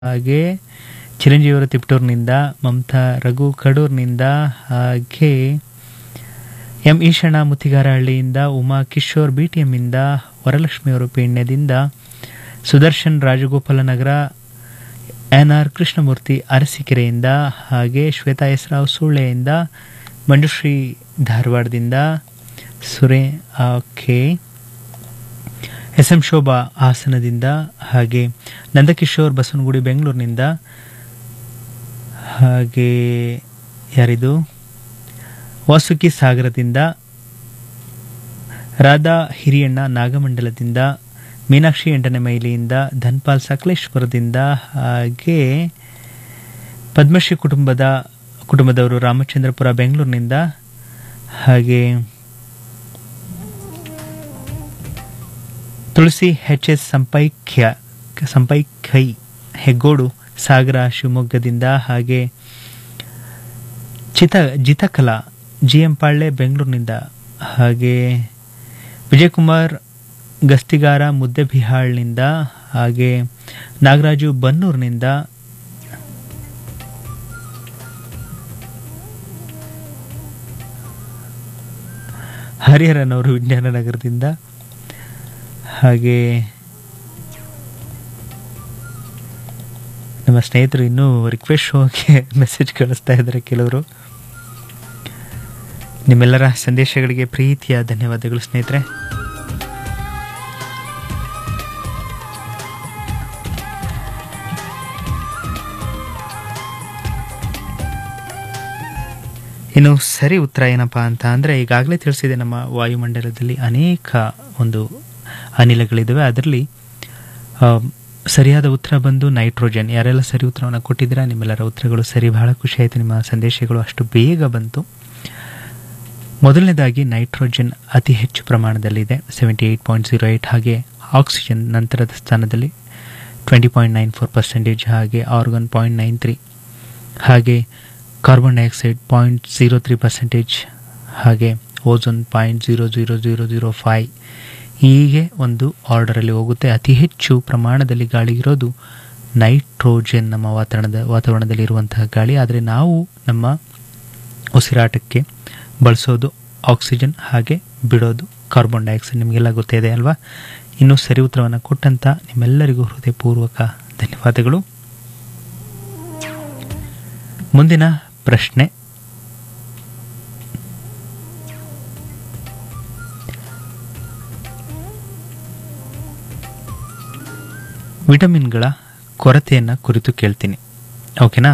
ಹಾಗೆ ಚಿರಂಜೀವಿಯವರು ತಿಪ್ಟೂರಿನಿಂದ ಮಮತಾ ರಘು ಕಡೂರ್ನಿಂದ ಹಾಗೆ ಎಂ ಈಶಣ್ಣ ಮುತ್ತಿಗಾರಹಳ್ಳಿಯಿಂದ ಉಮಾ ಕಿಶೋರ್ ಬಿ ಟಿ ಎಮ್ಮಿಂದ ವರಲಕ್ಷ್ಮಿಯವರು ಪೀಣ್ಯದಿಂದ ಸುದರ್ಶನ್ ರಾಜಗೋಪಾಲ ನಗರ ಎನ್ ಆರ್ ಕೃಷ್ಣಮೂರ್ತಿ ಅರಸೀಕೆರೆಯಿಂದ ಹಾಗೆ ಶ್ವೇತಾ ಎಸ್ ರಾವ್ ಸುಳ್ಳೆಯಿಂದ ಮಂಜುಶ್ರೀ ಧಾರವಾಡದಿಂದ ಸುರೇ ಓಕೆ ಎಸ್ ಎಂ ಶೋಭಾ ಹಾಸನದಿಂದ ಹಾಗೆ ನಂದಕಿಶೋರ್ ಬಸವನಗುಡಿ ಬೆಂಗಳೂರಿನಿಂದ ಹಾಗೆ ಯಾರಿದು ವಾಸುಕಿ ಸಾಗರದಿಂದ ರಾಧಾ ಹಿರಿಯಣ್ಣ ನಾಗಮಂಡಲದಿಂದ ಮೀನಾಕ್ಷಿ ಎಂಟನೇ ಮೈಲಿಯಿಂದ ಧನ್ಪಾಲ್ ಸಕಲೇಶ್ವರದಿಂದ ಹಾಗೆ ಪದ್ಮಶ್ರೀ ಕುಟುಂಬದ ಕುಟುಂಬದವರು ರಾಮಚಂದ್ರಪುರ ಬೆಂಗಳೂರಿನಿಂದ ಹಾಗೆ ತುಳಸಿ ಎಚ್ ಎಸ್ ಸಂಪೈಕ್ಯ ಸಂಪೈಕೈ ಹೆಗ್ಗೋಡು ಸಾಗರ ಶಿವಮೊಗ್ಗದಿಂದ ಹಾಗೆ ಚಿತ ಜಿತಕಲಾ ಜಿ ಎಂ ಪಾಳ್ಳೆ ಬೆಂಗಳೂರಿನಿಂದ ಹಾಗೆ ವಿಜಯಕುಮಾರ್ ಗಸ್ತಿಗಾರ ಮುದ್ದೆಬಿಹಾಳ್ನಿಂದ ಹಾಗೆ ನಾಗರಾಜು ಬನ್ನೂರಿನಿಂದ ಹರಿಹರನವರು ವಿಜ್ಞಾನ ನಗರದಿಂದ ಹಾಗೆ ನಮ್ಮ ಸ್ನೇಹಿತರು ಇನ್ನೂ ರಿಕ್ವೆಸ್ಟ್ ಶೋಗೆ ಮೆಸೇಜ್ ಕಳಿಸ್ತಾ ಇದ್ದಾರೆ ಕೆಲವರು ನಿಮ್ಮೆಲ್ಲರ ಸಂದೇಶಗಳಿಗೆ ಪ್ರೀತಿಯ ಧನ್ಯವಾದಗಳು ಸ್ನೇಹಿತರೆ ಇನ್ನು ಸರಿ ಉತ್ತರ ಏನಪ್ಪಾ ಅಂತ ಅಂದರೆ ಈಗಾಗಲೇ ತಿಳಿಸಿದೆ ನಮ್ಮ ವಾಯುಮಂಡಲದಲ್ಲಿ ಅನೇಕ ಒಂದು ಅನಿಲಗಳಿದ್ದಾವೆ ಅದರಲ್ಲಿ ಆ, ಸರಿಯಾದ ಉತ್ತರ ಬಂದು ನೈಟ್ರೋಜನ್ ಯಾರೆಲ್ಲ ಸರಿ ಉತ್ತರವನ್ನು ಕೊಟ್ಟಿದ್ದೀರಾ ನಿಮ್ಮೆಲ್ಲರ ಉತ್ತರಗಳು ಸರಿ ಬಹಳ ಖುಷಿ ಆಯಿತು ನಿಮ್ಮ ಸಂದೇಶಗಳು ಅಷ್ಟು ಬೇಗ ಬಂತು ಮೊದಲನೇದಾಗಿ ನೈಟ್ರೋಜನ್ ಅತಿ ಹೆಚ್ಚು ಪ್ರಮಾಣದಲ್ಲಿದೆ seventy eight point zero eight ಹಾಗೆ ಆಕ್ಸಿಜನ್ ನಂತರದ ಸ್ಥಾನದಲ್ಲಿ twenty point nine four percentage ಹಾಗೆ ಆರ್ಗನ್ ಪಾಯಿಂಟ್ ನೈನ್ ತ್ರೀ ಹಾಗೆ carbon dioxide point zero three percentage ಹಾಗೆ ozone point zero zero zero zero five ಹೀಗೆ ಒಂದು ಆರ್ಡರಲ್ಲಿ ಹೋಗುತ್ತೆ ಅತಿ ಹೆಚ್ಚು ಪ್ರಮಾಣದಲ್ಲಿ ಗಾಳಿ ಇರೋದು ನೈಟ್ರೋಜನ್ ನಮ್ಮ ವಾತಾವರಣದ ವಾತಾವರಣದಲ್ಲಿ ಇರುವಂತಹ ಗಾಳಿ ಆದರೆ ನಾವು ನಮ್ಮ ಉಸಿರಾಟಕ್ಕೆ ಬಳಸೋದು ಆಕ್ಸಿಜನ್ ಹಾಗೆ ಬಿಡೋದು ಕಾರ್ಬನ್ ಡೈಆಕ್ಸೈಡ್ ನಿಮಗೆಲ್ಲ ಗೊತ್ತಿದೆ ಅಲ್ವಾ ಇನ್ನು ಸರಿ ಉತ್ತರವನ್ನು ಕೊಟ್ಟಂತ ನಿಮ್ಮೆಲ್ಲರಿಗೂ ಹೃದಯಪೂರ್ವಕ ಧನ್ಯವಾದಗಳು ಮುಂದಿನ ಪ್ರಶ್ನೆ ವಿಟಮಿನ್ಗಳ ಕೊರತೆಯನ್ನು ಕುರಿತು ಕೇಳ್ತೀನಿ ಓಕೆನಾ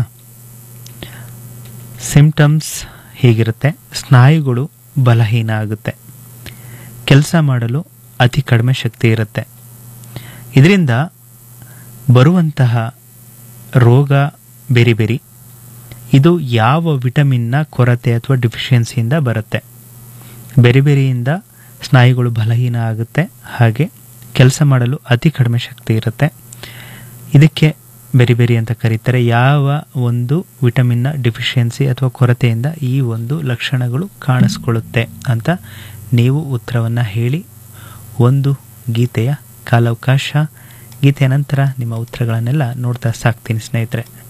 ಸಿಂಪ್ಟಮ್ಸ್ ಹೀಗಿರುತ್ತೆ ಸ್ನಾಯುಗಳು ಬಲಹೀನ ಆಗುತ್ತೆ ಕೆಲಸ ಮಾಡಲು ಅತಿ ಕಡಿಮೆ ಶಕ್ತಿ ಇರುತ್ತೆ ಇದರಿಂದ ಬರುವಂತಹ ರೋಗ ಬೇರೆ ಬೇರೆ ಇದು ಯಾವ ವಿಟಮಿನ್ನ ಕೊರತೆ ಅಥವಾ ಡಿಫಿಷಿಯನ್ಸಿಯಿಂದ ಬರುತ್ತೆ ಬೇರೆ ಬೇರೆಯಿಂದ ಸ್ನಾಯುಗಳು ಬಲಹೀನ ಆಗುತ್ತೆ ಹಾಗೆ ಕೆಲಸ ಮಾಡಲು ಅತಿ ಕಡಿಮೆ ಶಕ್ತಿ ಇರುತ್ತೆ ಇದಕ್ಕೆ ಬೇರೆ ಬೇರೆ ಅಂತ ಕರೀತಾರೆ ಯಾವ ಒಂದು ವಿಟಮಿನ್ನ ಡಿಫಿಷಿಯನ್ಸಿ ಅಥವಾ ಕೊರತೆಯಿಂದ ಈ ಒಂದು ಲಕ್ಷಣಗಳು ಕಾಣಿಸ್ಕೊಳ್ಳುತ್ತೆ ಅಂತ ನೀವು ಉತ್ತರವನ್ನು ಹೇಳಿ ಒಂದು ಗೀತೆಯ ಕಾಲಾವಕಾಶ ಗೀತೆಯ ನಂತರ ನಿಮ್ಮ ಉತ್ತರಗಳನ್ನೆಲ್ಲ ನೋಡ್ತಾ ಸಾಕ್ತೀನಿ ಸ್ನೇಹಿತರೆ